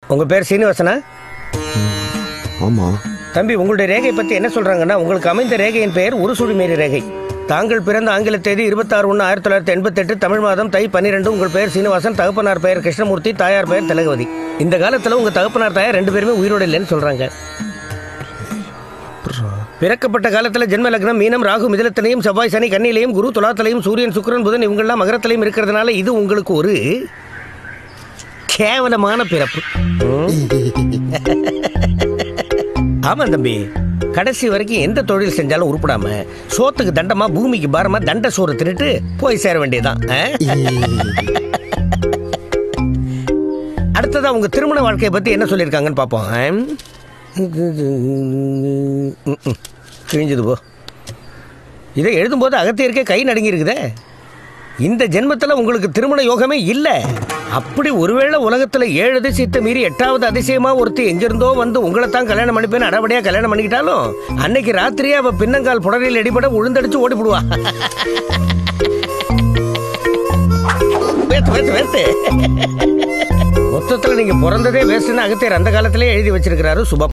உங்க பேர் சீனிவாசனா ஆமா தம்பி உங்களுடைய ரேகை பத்தி என்ன சொல்றாங்கன்னா உங்களுக்கு அமைந்த ரேகையின் பெயர் உருசுடி மேரி ரேகை தாங்கள் பிறந்த ஆங்கில தேதி இருபத்தாறு ஒன்று ஆயிரத்தி தொள்ளாயிரத்தி எண்பத்தெட்டு தமிழ் மாதம் தை பன்னிரெண்டு உங்கள் பெயர் சீனிவாசன் தகப்பனார் பெயர் கிருஷ்ணமூர்த்தி தாயார் பெயர் திலகவதி இந்த காலத்துல உங்க தகப்பனார் தாயார் ரெண்டு பேருமே உயிரோடு இல்லைன்னு சொல்றாங்க பிறக்கப்பட்ட காலத்துல ஜென்ம லக்னம் மீனம் ராகு மிதலத்திலையும் செவ்வாய் சனி கன்னியிலையும் குரு துலாத்திலையும் சூரியன் சுக்கிரன் புதன் இவங்கெல்லாம் மகரத்திலையும் இருக்கிறதுனால இது உங்களுக்கு ஒரு கேவலமான பிறப்பு ம். ஆமா தம்பி கடைசி வரைக்கும் எந்த தொழில் செஞ்சாலும் உருப்படாம சோத்துக்கு தண்டமா பூமிக்கு பாரமா தண்ட சோறு தின்னுட்டு போய் சேர வேண்டியதுதான் ஆ? அடுத்ததா உங்க திருமண வாழ்க்கையை பத்தி என்ன சொல்லியிருக்காங்கன்னு பார்ப்போம் ஆ? ம், ம். கிழிஞ்சது போ இதை எழுதும்போது அகத்தியருக்கே கை நடுங்கி இருக்குதே இந்த ஜென்மத்துல உங்களுக்கு திருமண யோகமே இல்ல அப்படி ஒருவேளை உலகத்துல ஏழு அதிசயத்தை மீறி எட்டாவது அதிசயமா ஒருத்தி எங்கிருந்தோ வந்து உங்களை தான் கல்யாணம் பண்ணிப்பேன்னு அடபடியா கல்யாணம் பண்ணிக்கிட்டாலும் அன்னைக்கு ராத்திரியே அவ பின்னங்கால் புடரில் அடிபட உளுந்தடிச்சு ஓடிவிடுவா வேத்து வேத்து வேத்து மொத்தத்துல நீங்க பிறந்ததே வேஸ்ட்னு அகத்தியர் அந்த காலத்திலே எழுதி வச்சிருக்கிறாரு சுபம்